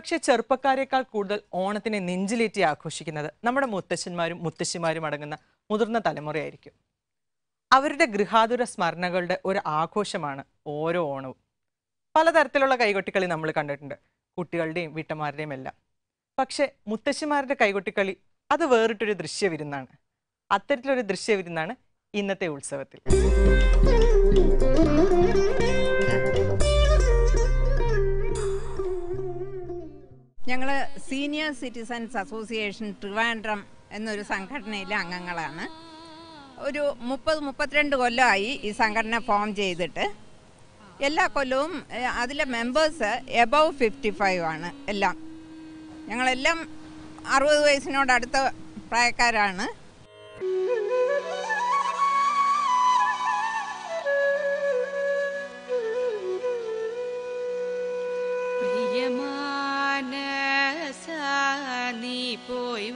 പക്ഷേ ചെറുപ്പക്കാരെക്കാൾ കൂടുതൽ ഓണത്തിനെ നെഞ്ചിലേറ്റി ആഘോഷിക്കുന്നത് നമ്മുടെ മുത്തശ്ശന്മാരും മുത്തശ്ശിമാരും അടങ്ങുന്ന മുതിർന്ന തലമുറയായിരിക്കും അവരുടെ ഗൃഹാതുര സ്മരണകളുടെ ഒരു ആഘോഷമാണ് ഓരോ ഓണവും പലതരത്തിലുള്ള കൈകൊട്ടിക്കളി നമ്മൾ കണ്ടിട്ടുണ്ട് കുട്ടികളുടെയും വീട്ടമ്മമാരുടെയും എല്ലാം പക്ഷെ മുത്തശ്ശിമാരുടെ കൈകൊട്ടിക്കളി അത് വേറിട്ടൊരു ദൃശ്യവിരുന്നാണ് അത്തരത്തിലൊരു ദൃശ്യവിരുന്നാണ് ഇന്നത്തെ ഉത്സവത്തിൽ ഞങ്ങൾ സീനിയർ സിറ്റിസൺസ് അസോസിയേഷൻ ട്രിവാൻഡ്രം എന്നൊരു സംഘടനയിലെ അംഗങ്ങളാണ് ഒരു മുപ്പത് മുപ്പത്തിരണ്ട് കൊല്ലമായി ഈ സംഘടന ഫോം ചെയ്തിട്ട് എല്ലാ കൊല്ലവും ഏഹ്, അതിലെ മെമ്പേഴ്സ് എബവ് ഫിഫ്റ്റി ഫൈവ് ആണ് എല്ലാം ഞങ്ങളെല്ലാം അറുപത് വയസ്സിനോട് അടുത്ത പ്രായക്കാരാണ് പ്രിയമാനസാനി പോയി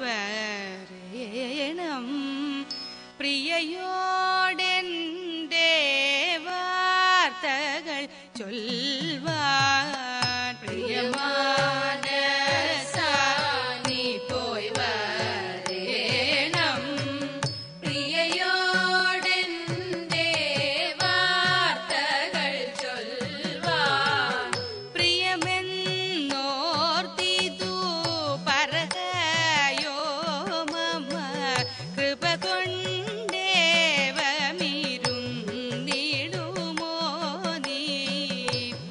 വരേണം പ്രിയയോടെൻ്റെ വാർത്തകൾ ചൊൽവാൻ പ്രിയമാനസാനി പോയി വരേണം പ്രിയയോടെൻ്റെ വാർത്തകൾ ചൊൽവാൻ പ്രിയമെന്നോർത്തിതു പറകയോ മമ കൃപ കൊണ്ടേവമിരുന്നിടുമോ നീ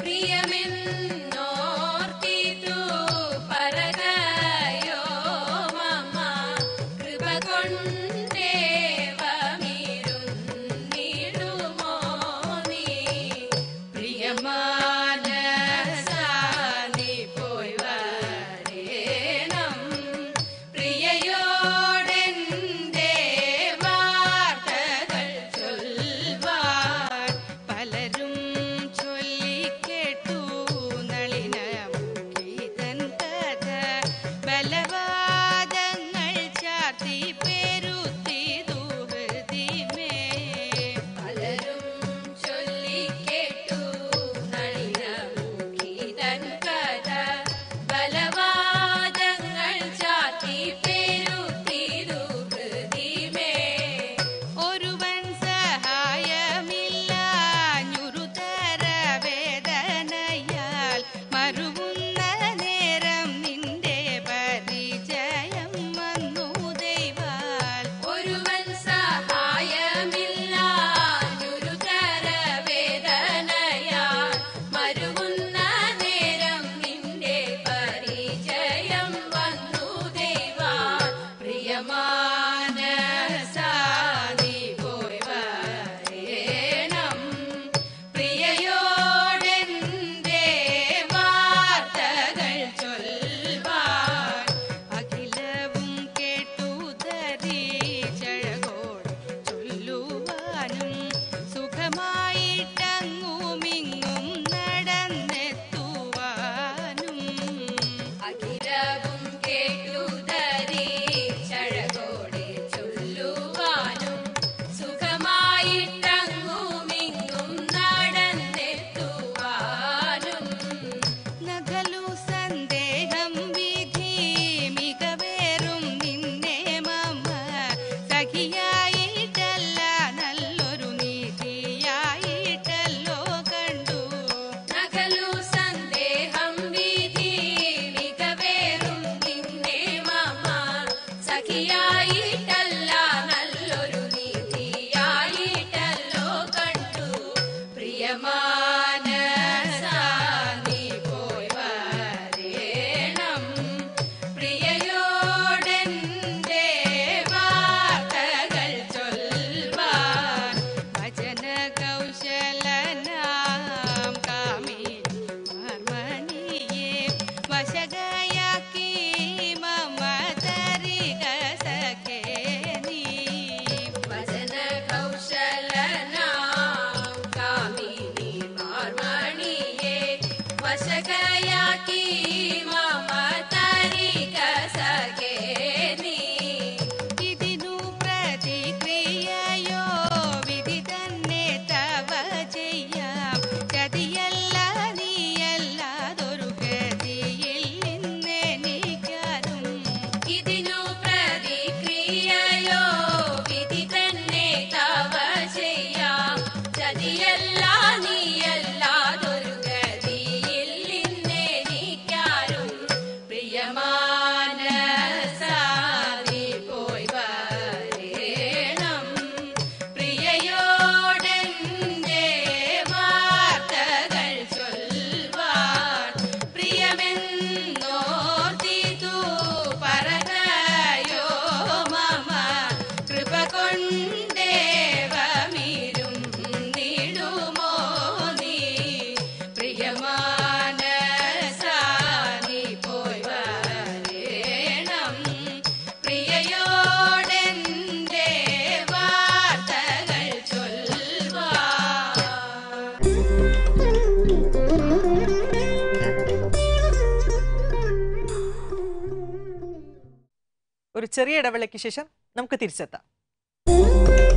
ഒരു ചെറിയ ഇടവേളയ്ക്ക് ശേഷം നമുക്ക് തിരിച്ചെത്താം